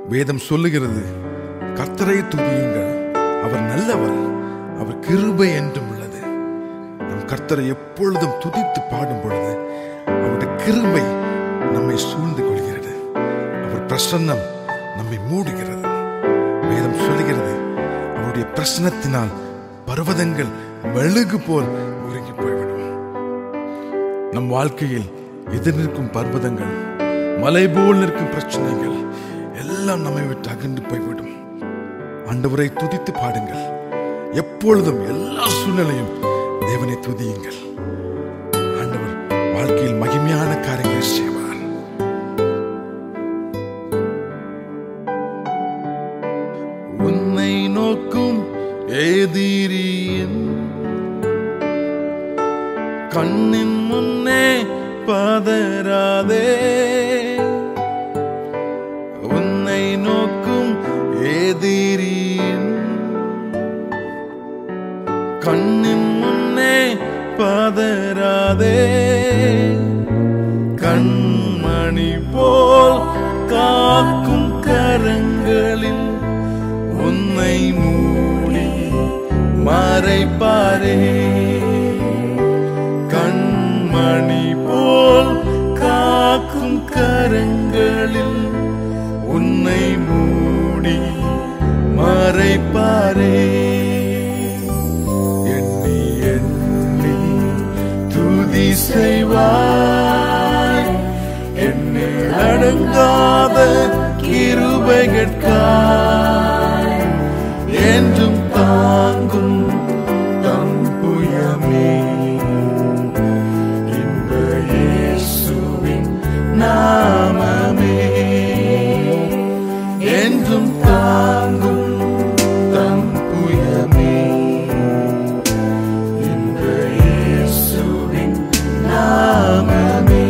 வேதம் சொல்லுகிறது கர்த்தரை துதியுங்கள் அவர் நல்லவர் அவர் கிருபை என்றும் உள்ளது நம் கர்த்தரை எப்பொழுதும் துதித்து பாடும் பொழுது அவருடைய கிருபை நம்மை சூழ்ந்து கொள்கிறது அவர் பிரசன்னம் நம்மை மூடுகிறது வேதம் சொல்லுகிறது அவருடைய பிரசனத்தினால் பர்வதங்கள் மெழுகு போல் உருகி போய்விடும் நம் வாழ்க்கையில் எதிர் நிற்கும் பர்வதங்கள் மலை போல் நிற்கும் பிரச்சனைகள் எல்லாம் நம்மை விட்டு அகன்று போய்விடும் ஆண்டவரை துதித்து பாடுங்கள் எப்பொழுதும் எல்லா சூழ்நிலையும் தேவனை துதியுங்கள் ஆண்டவர் வாழ்க்கையில் மகிமையான காரியங்களை செய்வார் உன்னை நோக்கும் எதிரியின் கண்ணின் முன்னே பதறாதே உன்னை நோக்கும் எதிரியின் கண்ணின் முன்னே பதறாதே கண்மணி போல் காக்கும் கரங்களில் உன்னை மூடி மறைப்பாரே கண்மணி போல் காக்கும் கரங்களில் உன்னை மூடி மறைப்பாரே எண்ணி எண்ணி துதி செய்வாய் என்னை அடங்காத கிருபைகட்காய் என்றும் தாங்கும் தம்புயமே இந்த இயேசுவின் நாமமே என்றும் தாங்கும் தம்புயமே இந்த இயேசுவின் நாமமே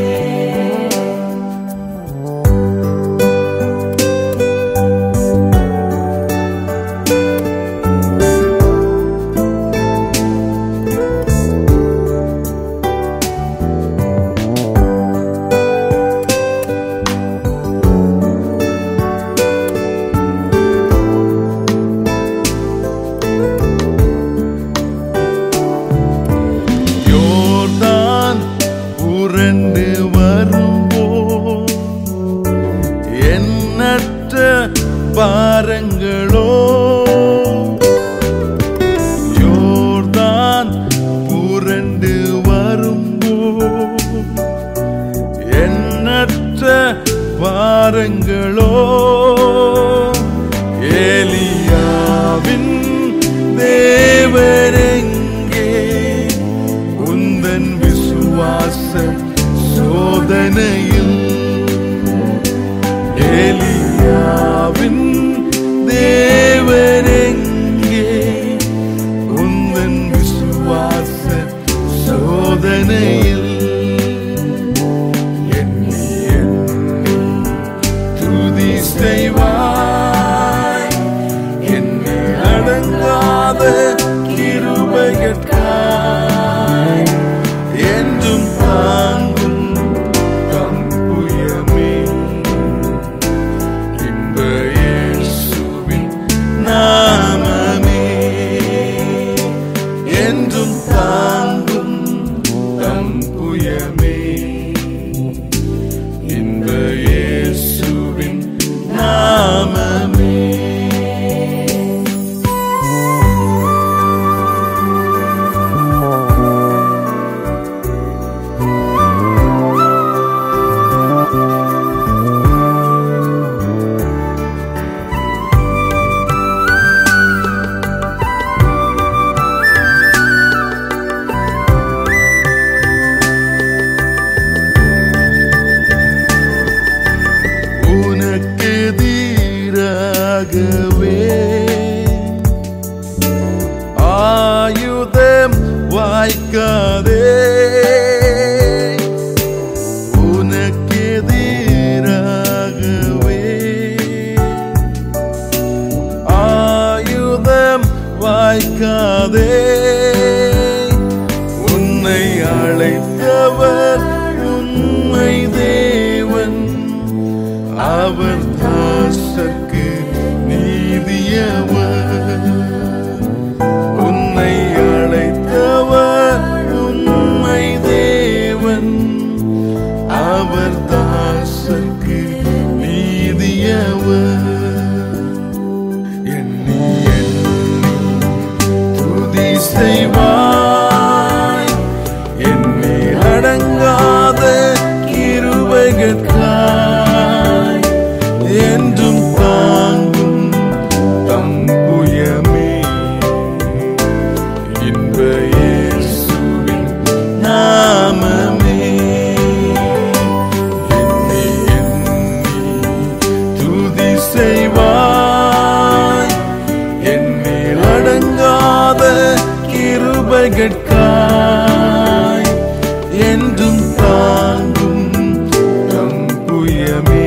யோர்தான் புரண்டு வரும்போ எண்ணற்ற பாரங்களோ யோர்தான் புரண்டு வரும்போ எண்ணற்ற பாரங்களோ ஏலியாவின் தேவரெங்கே உந்தன் விசுவாச சோதனையில் ஏலியாவின் தேவரெங்கே உந்தன் விசுவாச சோதனையில் எண்ணி எண்ணி துதி செய்வாய் என்னை அடங்காத கிருபையற்காய் என்றும் தாங்கும் தம்புயமே இன்ப இயேசுவின் நாமமே என்றும் தாங்கும் தம்புயமே இன்ப இயேசுவின் நாமமே உனக்கு எதிராகவே ஆயுதம் வாய்க்காதே உனக்கு எதிராகவே ஆயுதம் வாய்க்காதே உன்னை அழைத்தவர் உண்மை தேவன் அவர் தாஸ் கிருபைகட்காய் என்றும் தாங்கும் தம்புயமே இன்ப இயேசுவின் நாமமே எண்ணி எண்ணி துதி செய்வாய் எண்ணில் அடங்காத கிருபைகட்காய் என்றும் தாங்கும் தம்புயமே